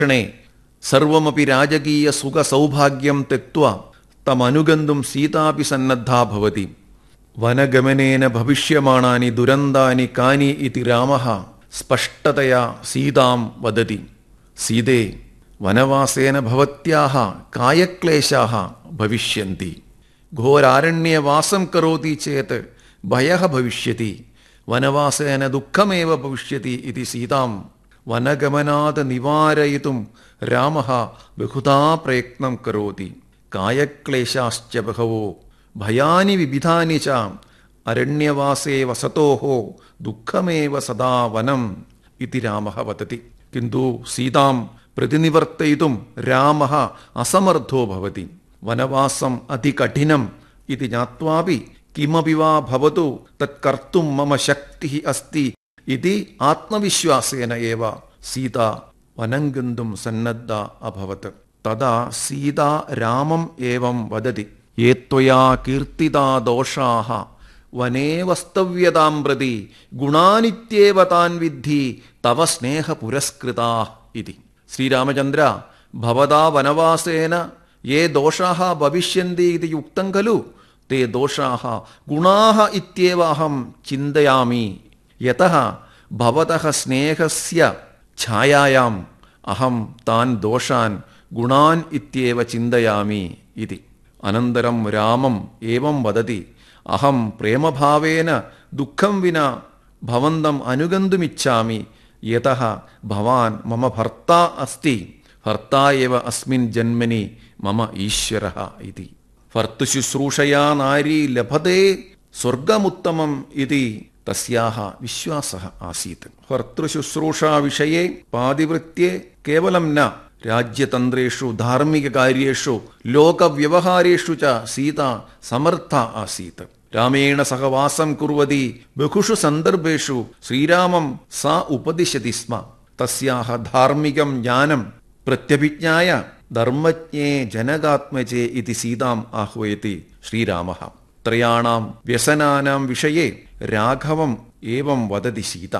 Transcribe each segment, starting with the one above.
ക്ഷണേ സർവമപി രാജകീയ സുഖ സൗഭാഗ്യം തെക്വ തമനുഗന്തും സീതാപി സന്നദ്ധാ ഭവതി വനഗമനേന ഭവിഷ്യമാണാനി ദുരന്താനി കാനി ഇതി രാമ സ്പഷ്ടതയാ സീതാം വദതി സീതേ വനവാസേന ഭവത്യാഹ കായക്ലേശാः ഭവിഷ്യന്തി ഘോരാരണ്യവാസം കരോതി ചേത് ഭയഃ ഭവിഷ്യതി വനവാസേന ദുഃഖമേവ ഭവിഷ്യതി ഇതി സീതാം വനഗമനാത് നിവാരയിതും രാമഃ ബഹുധാ പ്രയത്നം കരോതി കായക്ലേശാശ്ച ബഹവോ ഭയാനി വിവിധാനി ച അരണ്യവാസേ വസതോः ദുഃഖമേവ സദാ വനം ഇതി രാമഃ വദതി കിന്തു സീതാം പ്രതിനിവർത്തയിതും രാമഃ അസമർത്ഥോ ഭവതി വനവാസം അതികഠിനം ഇതി ജ്ഞാത്വാപി കിമപി വാ ഭവതു തത്കർത്തും മമ ശക്തി അസ്തി ഇതി ആത്മവിശ്വാസേന ഏവ സീത വനം ഗന്തും സന്നദ്ധ അഭവത് തഥാ സീത രാമം ഏവം വദതി യേ ത്വയാ കീർത്തിതാ ദോഷാः വനേ വസ്തവ്യതാം പ്രതി ഗുണാനിത്യേവ താൻ വിദ്ധി തവ സ്നേഹ പുരസ്കൃതാ ഇതി ശ്രീരാമചന്ദ്ര ഭവതാ വനവാസേന യേ ദോഷാः ഭവിഷ്യന്തി ഇതി യുക്തം ഖലു തേ ദോഷാः ഗുണാः ഇത്യേവ അഹം ചിന്തയാമി യതഃ ഭവതः സ്നേഹസ്യ ഛായായാം അഹം താൻ ദോഷാൻ ഗുണാൻ ഇത്യേവ ചിന്തയാമി ഇതി അനന്തരം രാമം ഏവം വദതി അഹം പ്രേമഭാവേന ദുഃഖം വിന ഭവന്തം അനുഗന്തുമിച്ഛാമി യതഃ ഭവാൻ മമ ഭർത്താ അസ്തി ഭർത്താ എവ അസ്മിൻ ജന്മനി മമ ഈശ്വരഃ ഇതി ഭർത്തുശുശ്രൂഷയാ നാരി ലഭത്തെ സ്വർഗമുത്തമം ഇതി തസ്യാഹ വിശ്വാസഃ ആസീത് ഭർത്തൃശുശ്രൂഷാ വിഷയെ പാതിവൃത്യേ കേവലം ന രാജ്യതന്ത്രേഷു ധാർമ്മികകാര്യേഷു ലോകവ്യവഹാരേഷു ച സീത സമർത്ഥ ആസീത് രാമേണ സഹ വാസം കുർവതി ബഹുഷു സന്ദർഭേഷു ശ്രീരാമം സ ഉപദിശതി സ്മ തസ്യാഹ ധാർമ്മികം ജ്ഞാനം പ്രത്യഭിജ്ഞായ ധർമ്മജ്ഞേ ജനകാത്മജേ ഇതി സീതാം ആഹ്വയതി ശ്രീരാമ ത്രയാണാം വ്യസനാനാം വിഷയെ രാഘവം ഏവം വദതി സീത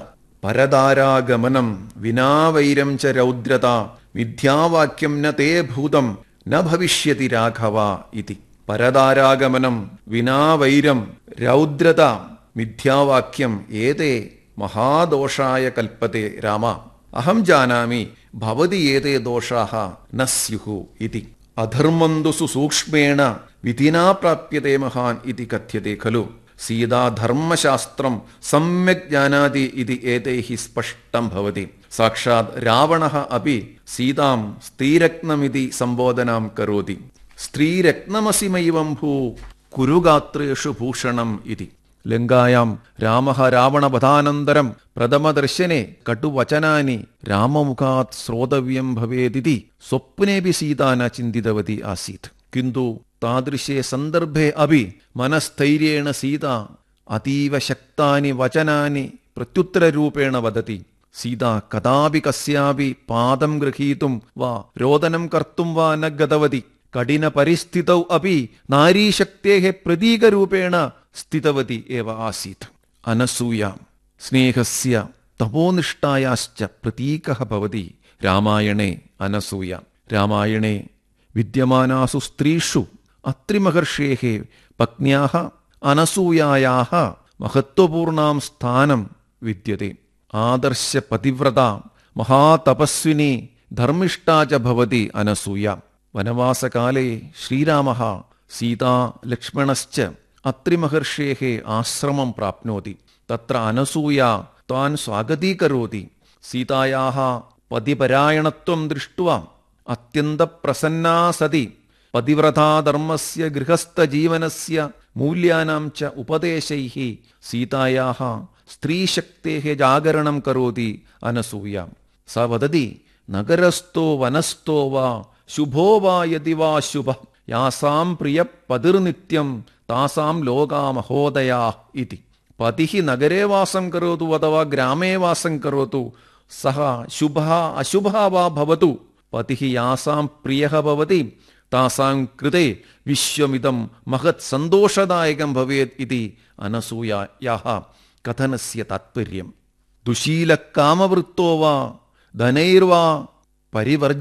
പരതാരാഗമനം വിനാവൈരം ച രൗദ്രത മിഥ്യാവാക്യം ന തേ ഭൂതം ന ഭവിഷ്യതി രാഘവ ഇതി പരതാരാഗമനം വിനാവൈരം രൗദ്രത മിഥ്യാവാക്യം ഏതേ മഹാദോഷായ കൽപ്പത്തെ രാമ അഹം ജാനാമി ഭവതി ഏതേ ദോഷാः ന സ്യുഃ ഇതി അധർമ്മം തു സുസൂക്ഷ്മേണ വിധിനാ പ്രാപ്യത്തെ മഹാൻ ഇതി കഥ്യത്തെ ഖലു സീതാ ധർമ്മശാസ്ത്രം സമ്യക് ജാനാതി ഇതി ഏതൈः സ്പഷ്ടം ഭവതി സാക്ഷാത് രാവണः അപി സീതാം സ്ത്രീരത്നമിതി സംബോധനാം കരോതി സ്ത്രീരത്നമസിമൈവം ഭൂ കുരുഗാത്രേഷു ഭൂഷണം ഇതി ലങ്കായാം രാമ രാവണവധാനന്തരം പ്രഥമദർശനെ കടുവചനാനി രാമമുഖാത് ശ്രോതവ്യം ഭവേദിതി സ്വപ്നേപി സീത ന ചിന്തിതവതി ആസീത് കിന്തു താദൃശേ സന്ദർഭേ അപി മനസ്ഥൈര്യേണ സീത അതീവ ശക്താനി വചനാനി പ്രത്യുത്തരരൂപേണ വദതി സീത കഥാപി കസ്യാപി പാദം ഗൃഹീതും വാ രോദനം കർത്തും വാ ന ഗതവതി കഠിന പരിസ്ഥിതൗ അപി നാരീശക്തേः പ്രതീകരൂപേണ സ്ഥിതവതി ഏവ ആസീത് അനസൂയ സ്നേഹസ്യ തപോനിഷ്ഠായാശ്ച പ്രതീകः ഭവതി രാമായണേ അനസൂയ രാമായണേ വിദ്യമാനാസു സ്ത്രീഷു അത്രിമഹർഷേः പത്ന്യാः അനസൂയായാः മഹത്വപൂർണാം സ്ഥാനം വിദ്യത്തെ ആദർശ പതിവ്രത മഹാതപസ്വിനി ധർമ്മിഷ്ഠാ ച ഭവതി അനസൂയ വനവാസകാലേ ശ്രീരാമः സീതാ ലക്ഷ്മണശ്ച അത്രിമഹർഷേः ആശ്രമം പ്രാപ്നോതി തത്ര അനസൂയ താൻ സ്വാഗതീകരോതി സീതായാः പതിപരായണത്വം ദൃഷ്ട്വാ അത്യന്തപ്രസന്നാ സതി പതിവ്രതാധർമ്മസ്യ ഗൃഹസ്ഥജീവനസ്യ മൂല്യാനാം ച ഉപദേശൈः സീതായാः സ്ത്രീശക്തേः ജാഗരണം കരോതി അനസൂയ സ വദതി നഗരസ്ഥോ വനസ്ഥോ വാ ശുഭോ വാ യതി വാ ശുഭ യാസാം പ്രിയ പതിർനിത്യം താസാം ലോകാ മഹോദയാ ഇതി പതിഃ നഗരേ വാസം കരോതു അഥവാ ഗ്രാമേ വാസം കരോതു സഹ ശുഭ അശുഭ വാ ഭവതു പതിഃ യാസാം പ്രിയഃ ഭവതി താസാം കൃതേ വിശ്വമിതം മഹത് സന്തോഷദായകം ഭവേത് ഇതി അനസൂയായാः കഥനസ്യ താത്പര്യം ദുശീലക്കാമവൃത്തോ വാ ധനൈർവാ പരിവർജ